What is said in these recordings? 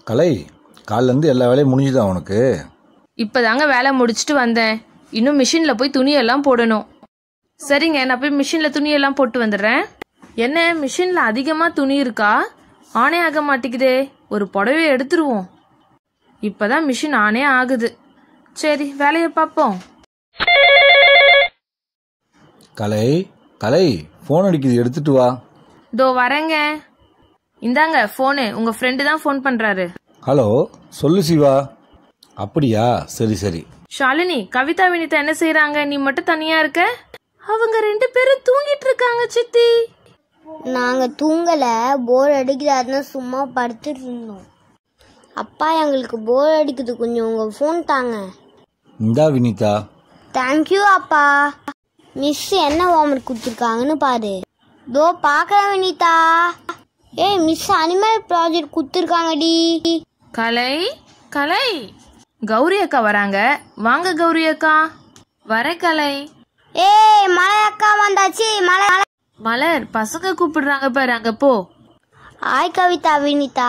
கலை காலிலேருந்து எல்லா வேலையும் முடிஞ்சுதா உனக்கு இப்பதாங்க வேலை முடிச்சுட்டு வந்தேன் இன்னும் மிஷின்ல போய் துணியெல்லாம் போடணும் சரிங்க நான் போய் மிஷின்ல துணியெல்லாம் போட்டு வந்துடுறேன் என்ன மிஷின்ல அதிகமா துணி இருக்கா ஆனே ஆக மாட்டேங்குதே ஒரு புடவையை எடுத்துருவோம் இப்பதான் மிஷின் ஆனே ஆகுது சரி வேலையை பார்ப்போம் கலை கலை ஃபோன் அடிக்குது எடுத்துட்டு வா தோ வரேங்க இந்தாங்க ஃபோனு உங்க ஃப்ரெண்டு தான் ஃபோன் பண்றாரு ஹலோ சொல்லு சிவா அப்படியா சரி சரி ஷாலினி கவிதா வினிதா என்ன செய்றாங்க நீ மட்டும் தனியா இருக்க அவங்க ரெண்டு பேரும் தூங்கிட்டு இருக்காங்க சித்தி நாங்க தூங்கல போர் அடிக்குது சும்மா படுத்துட்டு இருந்தோம் அப்பா எங்களுக்கு போர் அடிக்குது கொஞ்சம் உங்க ஃபோன் தாங்க இந்தா வினிதா தேங்க்யூ அப்பா மிஸ் என்ன ஹோம்ஒர்க் கொடுத்துருக்காங்கன்னு பாரு தோ பார்க்கறேன் வினிதா ஏய் மிஸ் அனிமல் ப்ராஜெக்ட் கொடுத்துருக்காங்கடி கலை கலை கௌரி அக்கா வராங்க வாங்க கௌரி அக்கா வர கலை ஏய் மலை அக்கா வந்தாச்சு மலை மலை மலர் பசங்க கூப்பிடுறாங்க பாரு அங்க போ ஆய் கவிதா வினிதா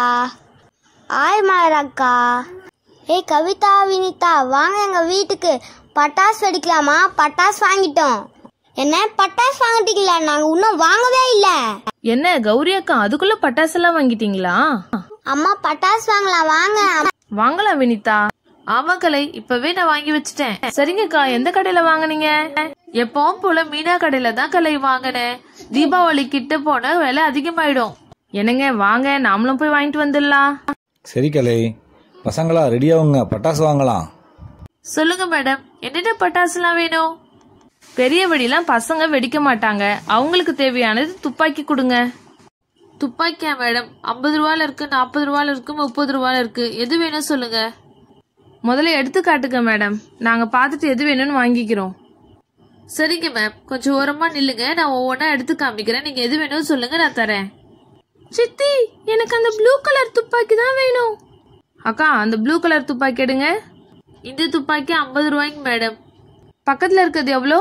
ஆய் மலர் அக்கா ஏய் கவிதா வினிதா வாங்க எங்க வீட்டுக்கு பட்டாசு வெடிக்கலாமா பட்டாசு வாங்கிட்டோம் என்ன பட்டாசு வாங்கிட்டீங்களா நாங்க இன்னும் வாங்கவே இல்ல என்ன கௌரி அக்கா அதுக்குள்ள பட்டாசெல்லாம் வாங்கிட்டீங்களா அம்மா பட்டாசு வாங்கலாம் வாங்க வாங்கலாம் வினிதா ஆமா கலை இப்பவே நான் வாங்கி வச்சுட்டேன் சரிங்கக்கா எந்த கடையில வாங்குனீங்க எப்பவும் போல மீனா கடையில தான் கலை வாங்கினேன் தீபாவளி கிட்ட போன விலை அதிகமாயிடும் என்னங்க வாங்க நாமளும் போய் வாங்கிட்டு வந்துடலாம் சரி கலை பசங்களா ரெடியாகுங்க பட்டாசு வாங்கலாம் சொல்லுங்க மேடம் என்னென்ன பட்டாசுலாம் வேணும் பெரிய வெடிலாம் பசங்க வெடிக்க மாட்டாங்க அவங்களுக்கு தேவையானது துப்பாக்கி கொடுங்க துப்பாக்கியா மேடம் ஐம்பது ரூபால இருக்கு நாற்பது ரூபால இருக்கு முப்பது ரூபால இருக்கு எது வேணும் சொல்லுங்க முதல்ல எடுத்து காட்டுங்க மேடம் நாங்க பார்த்துட்டு எது வேணும்னு வாங்கிக்கிறோம் சரிங்க மேம் கொஞ்சம் ஓரமா நில்லுங்க நான் ஒவ்வொன்றா எடுத்து காமிக்கிறேன் நீங்க எது வேணும்னு சொல்லுங்க நான் தரேன் சித்தி எனக்கு அந்த ப்ளூ கலர் துப்பாக்கி தான் வேணும் அக்கா அந்த ப்ளூ கலர் துப்பாக்கி எடுங்க இந்த துப்பாக்கி ஐம்பது ரூபாய்ங்க மேடம் பக்கத்தில் இருக்கிறது எவ்வளோ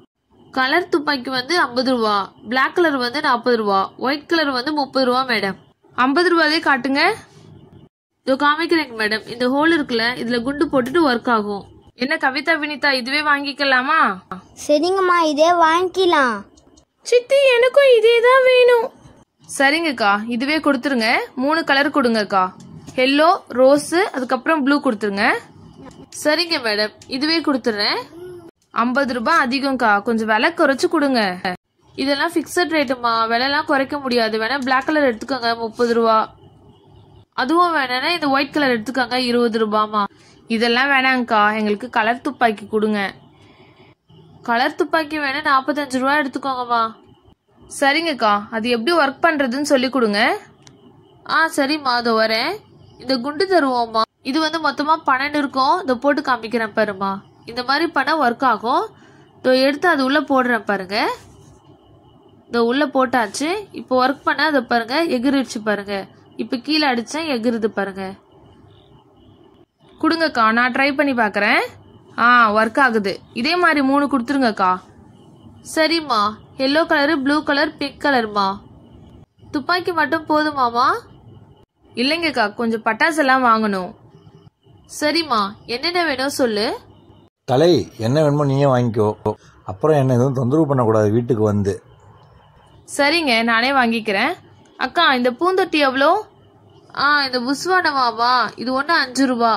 கலர் துப்பாக்கி வந்து ஐம்பது ரூபா Black கலர் வந்து நாற்பது ரூபா ஒயிட் கலர் வந்து முப்பது ரூபா மேடம் ஐம்பது ரூபாதே காட்டுங்க இதோ காமிக்கிறேங்க மேடம் இந்த ஹோல் இருக்குல்ல இதுல குண்டு போட்டுட்டு ஒர்க் ஆகும் என்ன கவிதா வினிதா இதுவே வாங்கிக்கலாமா சரிங்கம்மா இதே வாங்கிக்கலாம் சித்தி எனக்கும் இதே தான் வேணும் சரிங்கக்கா இதுவே கொடுத்துருங்க மூணு கலர் கொடுங்கக்கா எல்லோ ரோஸு அதுக்கப்புறம் ப்ளூ கொடுத்துருங்க சரிங்க மேடம் இதுவே கொடுத்துட்றேன் ஐம்பது ரூபாய் அதிகம்க்கா கொஞ்சம் விலை குறைச்சு கொடுங்க இதெல்லாம் ஃபிக்ஸட் ரேட்டுமா விலைலாம் குறைக்க முடியாது வேணா Black கலர் எடுத்துக்கோங்க முப்பது ரூபா அதுவும் வேணாம்னா இந்த ஒயிட் கலர் எடுத்துக்கோங்க இருபது ரூபாமா இதெல்லாம் வேணாங்க்கா எங்களுக்கு கலர் துப்பாக்கி கொடுங்க கலர் துப்பாக்கி வேணா நாற்பத்தஞ்சு ரூபா எடுத்துக்கோங்கம்மா சரிங்கக்கா அது எப்படி ஒர்க் பண்றதுன்னு சொல்லி கொடுங்க ஆ சரிம்மா அதோ வரேன் இந்த குண்டு தருவோம்மா இது வந்து மொத்தமா பன்னெண்டு இருக்கும் இதை போட்டு காமிக்கிறேன் பாருமா இந்த மாதிரி பண்ணா ஒர்க் ஆகும் இதோ எடுத்து அது உள்ள போடுறேன் பாருங்க இதோ உள்ள போட்டாச்சு இப்போ ஒர்க் பண்ண அதை பாருங்க எகிரிடுச்சு பாருங்க இப்போ கீழே அடிச்சேன் எகிருது பாருங்க கொடுங்கக்கா நான் ட்ரை பண்ணி பார்க்குறேன் ஆ ஒர்க் ஆகுது இதே மாதிரி மூணு கொடுத்துருங்கக்கா சரிம்மா yellow colour blue colour pink கலர்மா துப்பாக்கி மட்டும் போதுமாமா இல்லைங்கக்கா கொஞ்சம் பட்டாசு எல்லாம் வாங்கணும் சரிம்மா என்னென்ன வேணும் சொல்லு கலை என்ன வேணுமோ நீயே வாங்கிக்கோ அப்புறம் என்ன எதுவும் தொந்தரவு பண்ணக்கூடாது வீட்டுக்கு வந்து சரிங்க நானே வாங்கிக்கிறேன் அக்கா இந்த பூந்தொட்டி எவ்வளோ ஆ இந்த புஸ்வானமாவா இது ஒன்று அஞ்சு ரூபா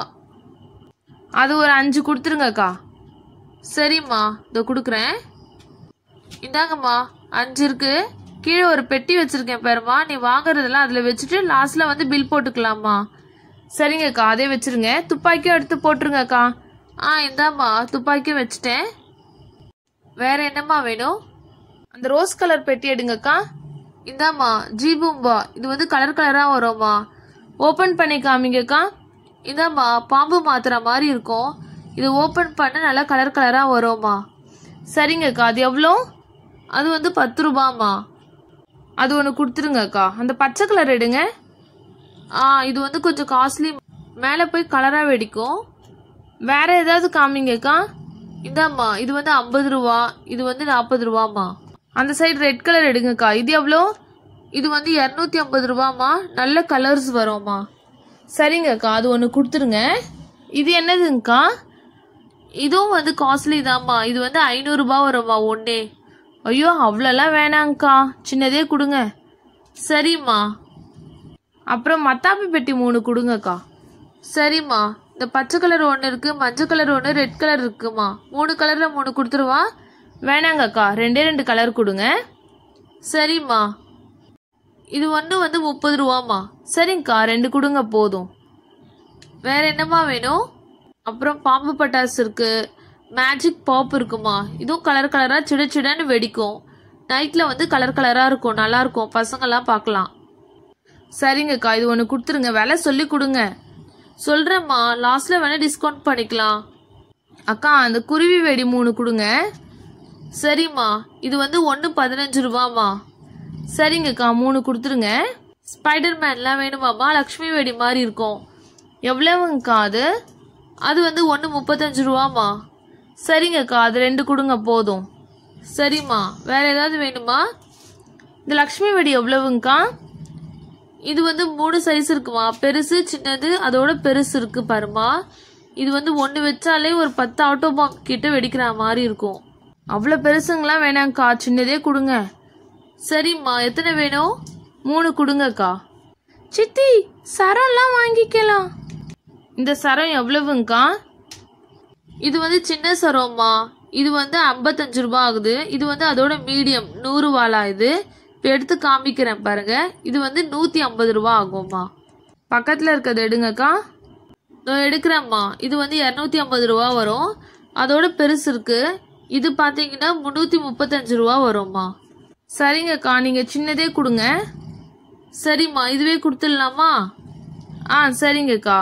அது ஒரு அஞ்சு கொடுத்துருங்கக்கா சரிம்மா இதோ கொடுக்குறேன் இந்தாங்கம்மா அஞ்சு இருக்கு கீழே ஒரு பெட்டி வச்சிருக்கேன் பாருமா நீ வாங்குறதெல்லாம் அதில் வச்சுட்டு லாஸ்ட்ல வந்து பில் போட்டுக்கலாமா சரிங்கக்கா அதே வச்சிருங்க துப்பாக்கியும் எடுத்து போட்டுருங்கக்கா ஆ இந்தாம்மா துப்பாக்கியும் வச்சுட்டேன் வேற என்னம்மா வேணும் அந்த ரோஸ் கலர் பெட்டி எடுங்கக்கா இந்தாம்மா ஜீபும்பா இது வந்து கலர் கலரா வரும்மா ஓபன் பண்ணி காமிங்கக்கா இந்தாம்மா பாம்பு மாத்துற மாதிரி இருக்கும் இது ஓபன் பண்ண நல்லா கலர் கலரா வரும்மா சரிங்கக்கா அது எவ்வளோ அது வந்து பத்து ரூபாம்மா அது ஒன்று கொடுத்துருங்கக்கா அந்த பச்சை கலர் எடுங்க ஆ இது வந்து கொஞ்சம் காஸ்ட்லி மேலே போய் கலராக வெடிக்கும் வேற ஏதாவது காமிங்கக்கா இந்தாம்மா இது வந்து ஐம்பது ரூபா இது வந்து நாற்பது ரூபாம்மா அந்த சைடு ரெட் கலர் எடுங்கக்கா இது எவ்வளோ இது வந்து இரநூத்தி ஐம்பது ரூபாம்மா நல்ல கலர்ஸ் வரும்மா சரிங்கக்கா அது ஒன்று கொடுத்துருங்க இது என்னதுங்கக்கா இதுவும் வந்து காஸ்ட்லி தாம்மா இது வந்து ஐநூறுரூபா வரும்மா ஒன்றே ஐயோ அவ்வளோலாம் வேணாங்க்கா சின்னதே கொடுங்க சரிம்மா அப்புறம் மத்தாப்பி பெட்டி மூணு கொடுங்கக்கா சரிம்மா இந்த பச்சை கலர் ஒன்று இருக்குது மஞ்சள் கலர் ஒன்று ரெட் கலர் இருக்குமா மூணு கலரில் மூணு கொடுத்துருவா வேணாங்கக்கா ரெண்டே ரெண்டு கலர் கொடுங்க சரிம்மா இது ஒன்று வந்து முப்பது ரூபாம்மா சரிங்கக்கா ரெண்டு கொடுங்க போதும் வேற என்னம்மா வேணும் அப்புறம் பாம்பு பட்டாசு இருக்கு மேஜிக் பாப் இருக்குமா இதுவும் கலர் கலராக சிட சிடன்னு வெடிக்கும் நைட்டில் வந்து கலர் கலராக இருக்கும் நல்லா இருக்கும் பசங்கள்லாம் பார்க்கலாம் சரிங்கக்கா இது ஒன்று கொடுத்துருங்க விலை சொல்லி கொடுங்க சொல்கிறேம்மா லாஸ்ட்டில் வேணால் டிஸ்கவுண்ட் பண்ணிக்கலாம் அக்கா அந்த குருவி வெடி மூணு கொடுங்க சரிம்மா இது வந்து ஒன்று பதினஞ்சு ரூபாம்மா சரிங்கக்கா மூணு கொடுத்துருங்க ஸ்பைடர் மேன்லாம் வேணுமாம்மா லக்ஷ்மி வெடி மாதிரி இருக்கும் எவ்வளவுங்கக்கா அது அது வந்து ஒன்று முப்பத்தஞ்சு ரூபாம்மா சரிங்கக்கா அது ரெண்டு கொடுங்க போதும் சரிம்மா வேற ஏதாவது வேணுமா இந்த லக்ஷ்மி வெடி எவ்வளவுங்கக்கா இது வந்து மூணு சைஸ் இருக்குமா பெருசு சின்னது அதோட பெருசு இருக்கு பாருமா இது வந்து ஒன்று வச்சாலே ஒரு பத்து ஆட்டோ பாம் கிட்ட வெடிக்கிற மாதிரி இருக்கும் அவ்வளோ பெருசுங்களாம் வேணாங்க்கா சின்னதே கொடுங்க சரிம்மா எத்தனை வேணும் மூணு கொடுங்கக்கா சித்தி சரம்லாம் வாங்கிக்கலாம் இந்த சரம் எவ்வளவுங்கக்கா இது வந்து சின்ன சரம்மா இது வந்து ஐம்பத்தஞ்சு ரூபாய் ஆகுது இது வந்து அதோட மீடியம் நூறு வாலா இது இப்போ எடுத்து காமிக்கிறேன் பாருங்க இது வந்து நூற்றி ஐம்பது ரூபா ஆகும்மா பக்கத்தில் இருக்கிறத எடுங்கக்கா இதோ எடுக்கிறேம்மா இது வந்து இரநூத்தி ஐம்பது ரூபா வரும் அதோட பெருசு இருக்கு இது பார்த்தீங்கன்னா முந்நூற்றி முப்பத்தஞ்சு ரூபா வரும்மா சரிங்கக்கா நீங்கள் சின்னதே கொடுங்க சரிம்மா இதுவே கொடுத்துடலாமா ஆ சரிங்கக்கா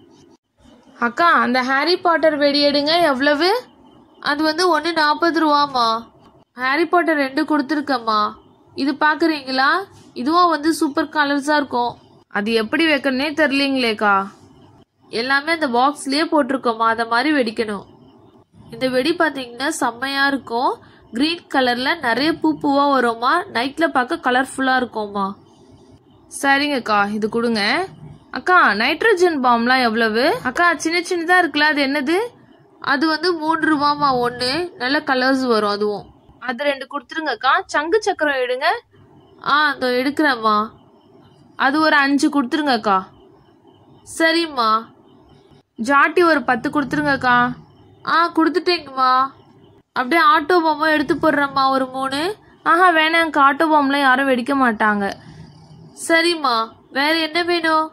அக்கா அந்த ஹாரி பாட்டர் வெடி எடுங்க எவ்வளவு அது வந்து ஒன்று நாற்பது ரூபாம்மா ஹாரி பாட்டர் ரெண்டு கொடுத்துருக்கம்மா இது பார்க்குறீங்களா இதுவும் வந்து சூப்பர் கலர்ஸாக இருக்கும் அது எப்படி வைக்கணுன்னே தெரிலிங்களேக்கா எல்லாமே அந்த பாக்ஸ்லயே போட்டிருக்கோமா அதை மாதிரி வெடிக்கணும் இந்த வெடி பார்த்தீங்கன்னா செம்மையா இருக்கும் கிரீன் கலர்ல நிறைய பூ பூவா வரும்மா நைட்ல பார்க்க கலர்ஃபுல்லா இருக்கும்மா சரிங்கக்கா இது கொடுங்க அக்கா நைட்ரஜன் பாம்லாம் எவ்வளவு அக்கா சின்ன சின்னதா இருக்குல்ல அது என்னது அது வந்து மூன்று ரூபாமா ஒன்று நல்ல கலர்ஸ் வரும் அதுவும் அது ரெண்டு கொடுத்துருங்கக்கா சங்கு சக்கரம் எடுங்க ஆ இதோ எடுக்கிறேம்மா அது ஒரு அஞ்சு கொடுத்துருங்கக்கா சரிம்மா ஜாட்டி ஒரு பத்து கொடுத்துருங்கக்கா ஆ கொடுத்துட்டேங்கம்மா அப்படியே ஆட்டோ பாம்பை எடுத்து போடுறேம்மா ஒரு மூணு ஆஹா வேணாங்க்கா ஆட்டோ பாம்பெலாம் யாரும் வெடிக்க மாட்டாங்க சரிம்மா வேற என்ன வேணும்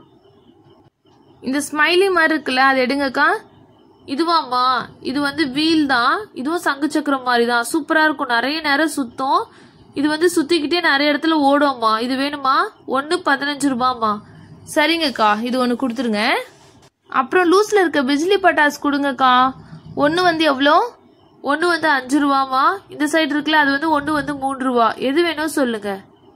இந்த ஸ்மைலி மாதிரி இருக்குல்ல அது எடுங்கக்கா இதுவாம்மா இது வந்து வீல் தான் இதுவும் சங்கு சக்கரம் மாதிரி தான் சூப்பராக இருக்கும் நிறைய நேரம் சுத்தும் இது வந்து சுத்திக்கிட்டே நிறைய இடத்துல ஓடும்மா இது வேணுமா ஒன்று பதினஞ்சு ரூபாம்மா சரிங்கக்கா இது ஒன்று கொடுத்துருங்க அப்புறம் லூஸில் இருக்க பிஜ்லி பட்டாஸ் கொடுங்கக்கா ஒன்று வந்து எவ்வளோ ஒன்று வந்து அஞ்சு ரூபாமா இந்த சைடு இருக்குல்ல அது வந்து ஒன்று வந்து மூணு ரூபா எது வேணும் சொல்லுங்க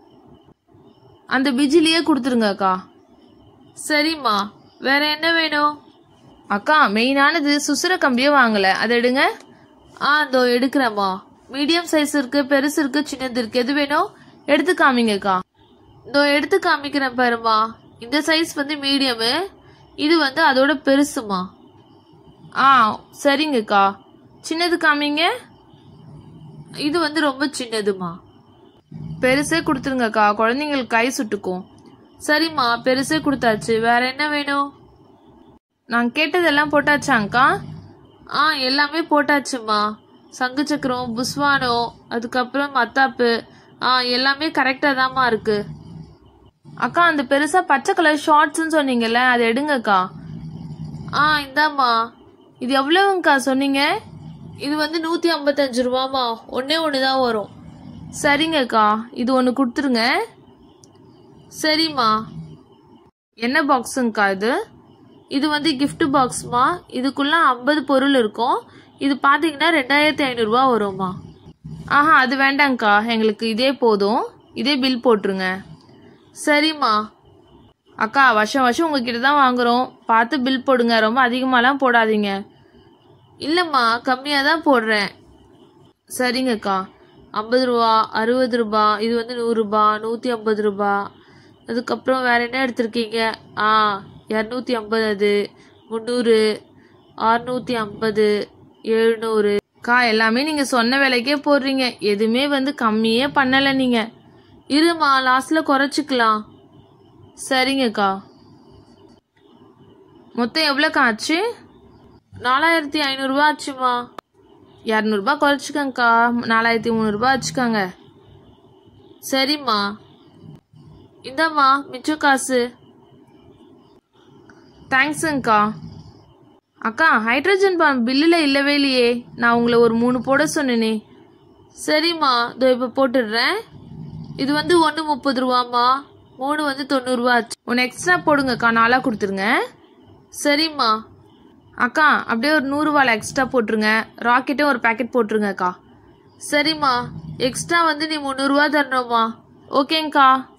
அந்த பிஜிலியே கொடுத்துருங்கக்கா சரிம்மா வேற என்ன வேணும் அக்கா மெயினானது சுசுர கம்பியே வாங்கல அதை எடுங்க ஆ இதோ எடுக்கிறேம்மா மீடியம் சைஸ் இருக்கு பெருசு இருக்கு சின்னது இருக்கு எது வேணும் எடுத்து காமிங்கக்கா இதோ எடுத்து காமிக்கிறேன் பாருமா இந்த சைஸ் வந்து மீடியமு இது வந்து அதோட பெருசுமா ஆ சரிங்கக்கா சின்னது காமிங்க இது வந்து ரொம்ப சின்னதுமா பெருசே கொடுத்துருங்கக்கா குழந்தைங்களுக்கு கை சுட்டுக்கும் சரிம்மா பெருசே கொடுத்தாச்சு வேற என்ன வேணும் நான் கேட்டதெல்லாம் போட்டாச்சாங்க்கா ஆ எல்லாமே போட்டாச்சுமா சங்கு சக்கரம் புஸ்வானோ அதுக்கப்புறம் மத்தாப்பு ஆ எல்லாமே கரெக்டாக தாம்மா இருக்கு அக்கா அந்த பெருசா பச்சை கலர் ஷார்ட்ஸ்னு சொன்னீங்கல்ல அது எடுங்கக்கா ஆ இந்தாம்மா இது எவ்வளவுங்கக்கா சொன்னீங்க இது வந்து நூற்றி ஐம்பத்தஞ்சு ரூபாம்மா ஒன்றே ஒன்று தான் வரும் சரிங்கக்கா இது ஒன்று கொடுத்துருங்க சரிம்மா என்ன பாக்ஸுங்கக்கா இது இது வந்து gift பாக்ஸ்மா இதுக்குள்ள ஐம்பது பொருள் இருக்கும் இது பார்த்தீங்கன்னா ரெண்டாயிரத்தி ஐநூறுரூவா வரும்மா ஆஹா அது வேண்டாங்க்கா எங்களுக்கு இதே போதும் இதே பில் போட்டுருங்க சரிம்மா அக்கா வருஷம் வருஷம் உங்ககிட்ட தான் வாங்குறோம் பார்த்து பில் போடுங்க ரொம்ப அதிகமாலாம் போடாதீங்க இல்லைம்மா கம்மியாக தான் போடுறேன் சரிங்கக்கா ஐம்பது ரூபா அறுபது ரூபா இது வந்து நூறுரூபா நூற்றி ஐம்பது ரூபா அதுக்கப்புறம் வேற என்ன எடுத்திருக்கீங்க ஆ இரநூத்தி ஐம்பது அது முந்நூறு அறுநூத்தி ஐம்பது எழுநூறு அக்கா எல்லாமே நீங்கள் சொன்ன விலைக்கே போடுறீங்க எதுவுமே வந்து கம்மியே பண்ணலை நீங்கள் இருமா லாஸ்ட்டில் குறைச்சிக்கலாம் சரிங்கக்கா மொத்தம் எவ்வளோக்கா ஆச்சு நாலாயிரத்தி ஐநூறுரூவா ஆச்சுமா இரநூறுபா குறைச்சிக்கங்கக்கா நாலாயிரத்தி முந்நூறுரூபா வச்சுக்கோங்க சரிம்மா இந்தாம்மா மிச்ச காசு தேங்க்ஸுங்கக்கா அக்கா ஹைட்ரஜன் பம்ப் பில்லில் இல்லவே இல்லையே நான் உங்களை ஒரு மூணு போட சொன்னேனே சரிம்மா இதோ இப்போ போட்டுடுறேன் இது வந்து ஒன்று முப்பது ரூபாம்மா மூணு வந்து தொண்ணூறுரூவா ஆச்சு ஒன்று எக்ஸ்ட்ரா போடுங்கக்கா நாளாக கொடுத்துருங்க சரிம்மா அக்கா அப்படியே ஒரு நூறுரூவால எக்ஸ்ட்ரா போட்டுருங்க ராக்கெட்டும் ஒரு பேக்கெட் போட்டுருங்கக்கா சரிம்மா எக்ஸ்ட்ரா வந்து நீ முந்நூறுரூவா தரணும்மா ஓகேங்க்கா